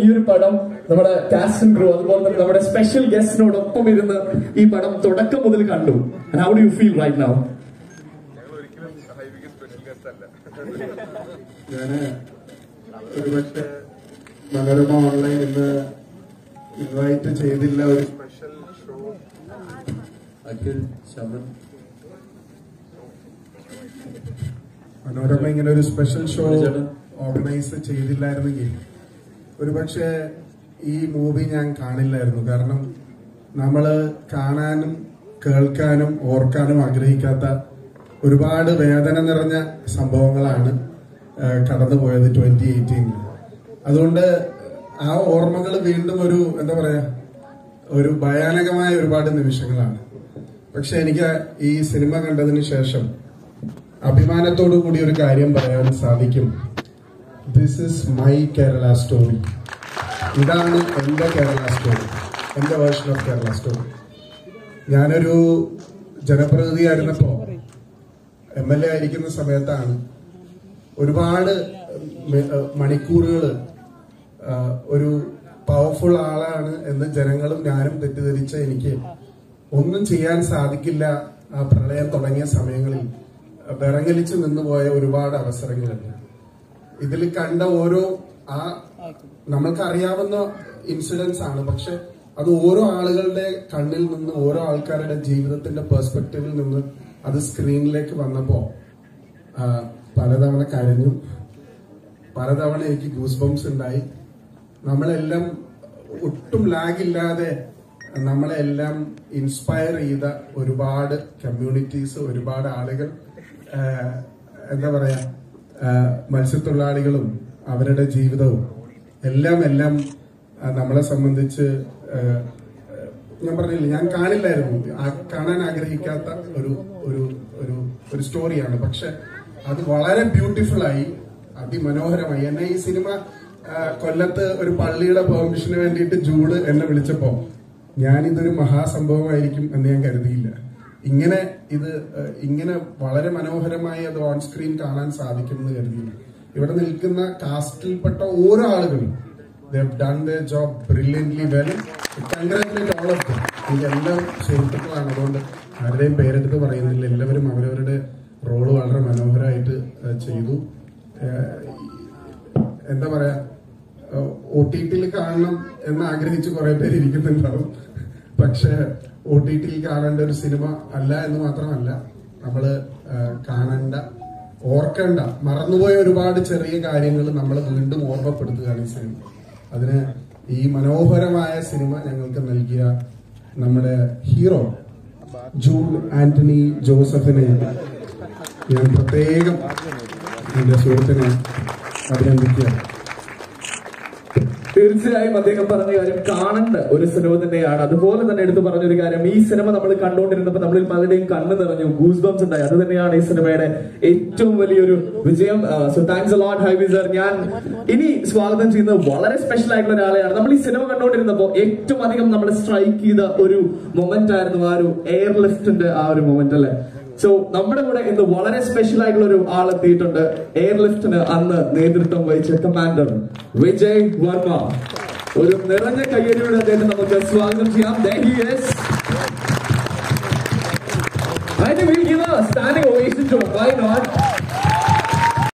ഈ ഒരു പടം നമ്മുടെ കാസ്റ്റ് ക്രൂ അതുപോലെ തന്നെ നമ്മുടെ സ്പെഷ്യൽ ഗസ്റ്റിനോടൊപ്പം ഇരുന്ന് ഈ പടം തുടക്കം മുതൽ കണ്ടു how do you feel right now ഞാന് ഒരുപക്ഷെ മനോരമ ഓൺലൈൻ ഇന്ന് ഇൻവൈറ്റ് ചെയ്തില്ല ഒരു സ്പെഷ്യൽ ഷോ അഖിൽ ശബൻ മനോരമ ഇങ്ങനെ ഒരു സ്പെഷ്യൽ ഷോ ചേട്ടാ. ഓർഗനൈസ് ചെയ്തില്ലായിരുന്നെങ്കിൽ ഒരുപക്ഷെ ഈ മൂവി ഞാൻ കാണില്ലായിരുന്നു കാരണം നമ്മള് കാണാനും കേൾക്കാനും ഓർക്കാനും ആഗ്രഹിക്കാത്ത ഒരുപാട് വേദന നിറഞ്ഞ സംഭവങ്ങളാണ് ഏഹ്, കടന്നുപോയത് ട്വന്റി എയ്റ്റീനിൽ അതുകൊണ്ട് ആ ഓർമ്മകൾ വീണ്ടും ഒരു എന്താ പറയാ ഒരു ഭയാനകമായ ഒരുപാട് നിമിഷങ്ങളാണ് പക്ഷെ എനിക്ക് ഈ സിനിമ കണ്ടതിന് ശേഷം അഭിമാനത്തോടു കൂടി ഒരു കാര്യം പറയാൻ സാധിക്കും this is my Kerala story ഇതാണ് എന്റെ കേരള സ്റ്റോറി എന്റെ വേർഷൻ ഓഫ് കേരള സ്റ്റോറി ഞാനൊരു ജനപ്രതിനിധിയായിരുന്നപ്പോ എം എൽ എ ആയിരിക്കുന്ന സമയത്താണ് ഒരുപാട് മണിക്കൂറുകൾ ഒരു പവർഫുൾ ആളാണ് എന്ന് ജനങ്ങളും ഞാനും തെറ്റിദ്ധരിച്ച എനിക്ക് ഒന്നും ചെയ്യാൻ സാധിക്കില്ല ആ പ്രളയം തുടങ്ങിയ സമയങ്ങളിൽ വിറങ്ങലിച്ച് നിന്നുപോയ ഒരുപാട് അവസരങ്ങളുണ്ട് ഇതിൽ കണ്ട ഓരോ ആ നമ്മൾക്ക് അറിയാവുന്ന ഇൻസിഡൻസ് ആണ് പക്ഷെ അത് ഓരോ ആളുകളുടെ കണ്ണിൽ നിന്ന് ഓരോ ആൾക്കാരുടെ ജീവിതത്തിന്റെ പെർസ്പെക്റ്റീവിൽ നിന്ന് അത് സ്ക്രീനിലേക്ക് വന്നപ്പോ ആ, പലതവണ കരഞ്ഞു പലതവണ എനിക്ക് ഗൂസ് ബംസ് ഉണ്ടായി നമ്മളെല്ലാം ഒട്ടും ലാഗില്ലാതെ നമ്മളെല്ലാം ഇൻസ്പയർ ചെയ്ത ഒരുപാട് കമ്മ്യൂണിറ്റീസ് ഒരുപാട് ആളുകൾ ആ, എന്താ പറയാ ആ, മത്സ്യത്തൊഴിലാളികളും അവരുടെ ജീവിതവും എല്ലാം എല്ലാം ആ, നമ്മളെ സംബന്ധിച്ച് ആ, ഞാൻ പറഞ്ഞില്ല ഞാൻ കാണില്ലായിരുന്നു ആ കാണാൻ ആഗ്രഹിക്കാത്ത ഒരു ഒരു ഒരു ഒരു സ്റ്റോറിയാണ് പക്ഷെ അത് വളരെ ബ്യൂട്ടിഫുൾ ആയി അതിമനോഹരമായി എന്നെ ഈ സിനിമ ആ, കൊല്ലത്ത് ഒരു പള്ളിയുടെ പെർമിഷന് വേണ്ടിയിട്ട് ജൂഡ് എന്നെ വിളിച്ചപ്പോ ഞാനിതൊരു മഹാസംഭവമായിരിക്കും എന്ന് ഞാൻ കരുതിയില്ല ഇങ്ങനെ ഇത് ആ, ഇങ്ങനെ വളരെ മനോഹരമായി അത് ഓൺ സ്ക്രീൻ കാണാൻ സാധിക്കുമെന്ന് കരുതിയില്ല ഇവിടെ നിൽക്കുന്ന കാസ്റ്റിൽപ്പെട്ട ഓരോ ആളുകളും they have done their job brilliantly well. Congratulate all of them. ഇതെല്ലാം സുഹൃത്തുക്കളാണ് അതുകൊണ്ട് ആരുടെയും പേരെടുത്ത് പറയുന്നില്ല എല്ലാവരും അവരവരുടെ റോള് വളരെ മനോഹരമായിട്ട് ഏഹ്, ചെയ്തു ഏഹ്, എന്താ പറയാ ഒ ടി ടിയിൽ കാണണം എന്ന് ആഗ്രഹിച്ച് കുറെ പേര് ഇരിക്കുന്നുണ്ടാവും പക്ഷെ ഒ ടി ടിയിൽ കാണേണ്ട ഒരു സിനിമ അല്ല എന്ന് മാത്രമല്ല നമ്മള് ഏഹ്, കാണേണ്ട ഓർക്കേണ്ട മറന്നുപോയ ഒരുപാട് ചെറിയ കാര്യങ്ങൾ നമ്മൾ വീണ്ടും ഓർമ്മപ്പെടുത്തുകയാണ് ഈ സിനിമ അതിന് ഈ മനോഹരമായ സിനിമ ഞങ്ങൾക്ക് നൽകിയ നമ്മുടെ ഹീറോ ജൂൺ ആന്റണി ജോസഫിനെ ഞാൻ പ്രത്യേകം എന്റെ സുഹൃത്തിനെ അഭിനന്ദിക്കുകയാണ് തീർച്ചയായും അദ്ദേഹം പറഞ്ഞ കാര്യം കാണേണ്ട ഒരു സിനിമ തന്നെയാണ് അതുപോലെ തന്നെ എടുത്തു പറഞ്ഞ ഒരു കാര്യം ഈ സിനിമ നമ്മൾ കണ്ടുകൊണ്ടിരുന്നപ്പോൾ നമ്മളിൽ പലരുടെയും കണ്ണ് നിറഞ്ഞു ഗൂസ് ബംസ് ഉണ്ടായി അത് തന്നെയാണ് ഈ സിനിമയുടെ ഏറ്റവും വലിയൊരു വിജയം so thanks lot Hibi sir ഞാൻ ഇനി സ്വാഗതം ചെയ്യുന്നത് വളരെ സ്പെഷ്യൽ ആയിട്ടുള്ള ഒരാളെയാണ് നമ്മൾ ഈ സിനിമ കണ്ടുകൊണ്ടിരുന്നപ്പോൾ ഏറ്റവും അധികം നമ്മൾ സ്ട്രൈക്ക് ചെയ്ത ഒരു മൊമെന്റ് ആയിരുന്നു ആ ഒരു എയർ ലിഫ്റ്റിന്റെ ആ ഒരു മൊമെന്റ് അല്ലെ സോ നമ്മുടെ കൂടെ ഇന്ന് വളരെ സ്പെഷ്യൽ ആയിട്ടുള്ള ഒരു ആൾ എത്തിയിട്ടുണ്ട് എയർ ലിഫ്റ്റിന് അന്ന് നേതൃത്വം വഹിച്ച കമാൻഡർ വിജയ് വർമ്മ ഒരു നിറഞ്ഞ കയ്യടിയുടെ അദ്ദേഹം നമുക്ക് സ്വാഗതം ചെയ്യാം There he is. I think we'll give a standing ovation to him. Why not?